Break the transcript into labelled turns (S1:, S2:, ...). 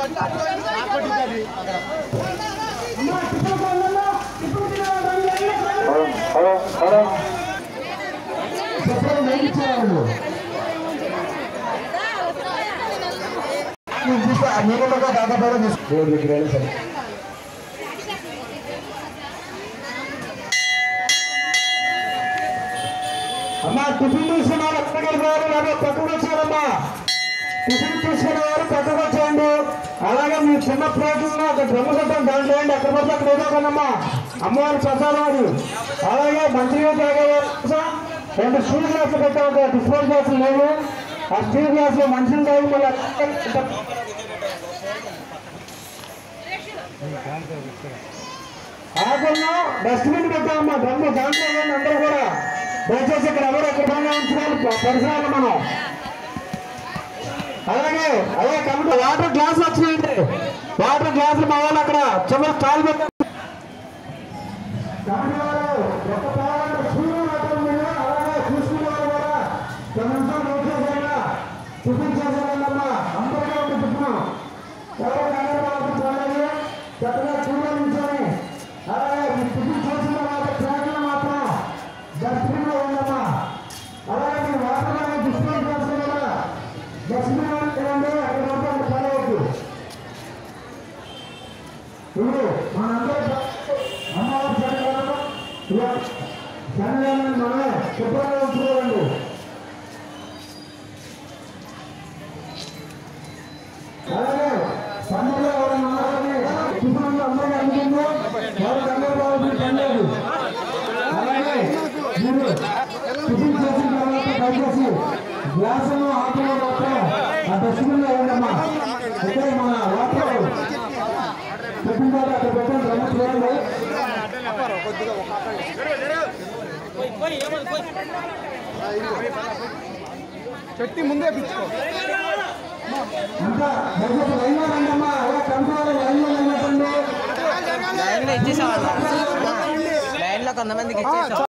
S1: Hello hello దేవుడి దగ్గర అయినా సరే
S2: అమ్మా టిఫిన్ తీసుకున్న వాళ్ళు ఎక్కడికి రావాలి లేదా పక్కకు వచ్చారమ్మా టిఫిన్ తీసుకున్న వారు పక్కకు వచ్చేయండి అలాగే మీ చిన్న ప్లేట్లలో ఒక డ్రమ్ము కట్టం దాంట్లో వేయండి ఎక్కడ పడితే అక్కడ ఏదో ఒకనమ్మా అమ్మవారి ప్రసాదం అది అలాగే మంచిగా తాగేవారు రెండు స్టీల్ గ్లాసులు పెట్టాం ఒక డిస్పోజ్ గ్లాసులు లేవు ఆ స్టీల్ గ్లాసులో మంచిగా తాగి మళ్ళీ ఆకుల్లో డస్ట్బిన్ పెట్టామమ్మా డ్రమ్ము దాంట్లో వేయండి అందరూ కూడా దయచేసి ఇక్కడ ఎవరు ఎక్కడ బాగా ఉంచుకోవాలి పరిసరాలు మనం అలాగే అదే కమిటీ వాటర్ గ్లాస్ వచ్చినాయండి వాటర్ గ్లాసులు మా వాళ్ళు అక్కడ చివరి స్టాల్ పెట్టారు కమిటీ వారు ఒక్క పావుగంట సూర్యుడు పెట్టడం మీద అలాగే చూసుకునే వాళ్ళు కూడా కొన్ని నిమిషాలు వెయిట్ చేసేలా టిఫిన్ చేసేవాళ్ళమ్మా అందరికీ ఒక టిఫిన్ ఎవరు కంగారు పడవలసిన పని లేదు. చక్కగా క్యూలో నిల్చొని అలాగే ఈ టిఫిన్ చేసిన తర్వాత ట్రాక్లో మాత్రం డస్ట్బిన్ లో ఉందమ్మా అలాగే మీరు వాటర్ కానీ డిస్ప్లే చేసిన కూడా డస్ట్బిన్ లో ఇవ్వండి అక్కడ మాత్రం పడవద్దు ఇప్పుడు మనందరూ అమ్మవారి శనివారం శనివారం మనమే శుభ్రంగా ఉంచుకోవండి అలాగే పండుగ ఎవరైనా ఉన్నారని టిఫిన్ అందరికీ అందుకుందో వారు కంగారు బాగుంటుంది పండుగ అలాగే మీరు టిఫిన్ చేసిన తర్వాత దయచేసి గ్లాసులో ఆకులో మాత్రం ఆ డస్ట్బిన్ లో వేయండమ్మా అయితే మన వాటర్ టిఫిన్ ద్వారా అక్కడ పెట్టండి రమ్మ చూడండి
S3: చెట్టి ముందే పిచ్చుకో
S2: ఇంకా దయచేసి లైన్లో రండమ్మా అలా కంట్రోల్ లైన్లో నిలబడండి
S4: లైన్లో ఇచ్చేసాం లైన్లో కొంతమందికి ఇచ్చేసాం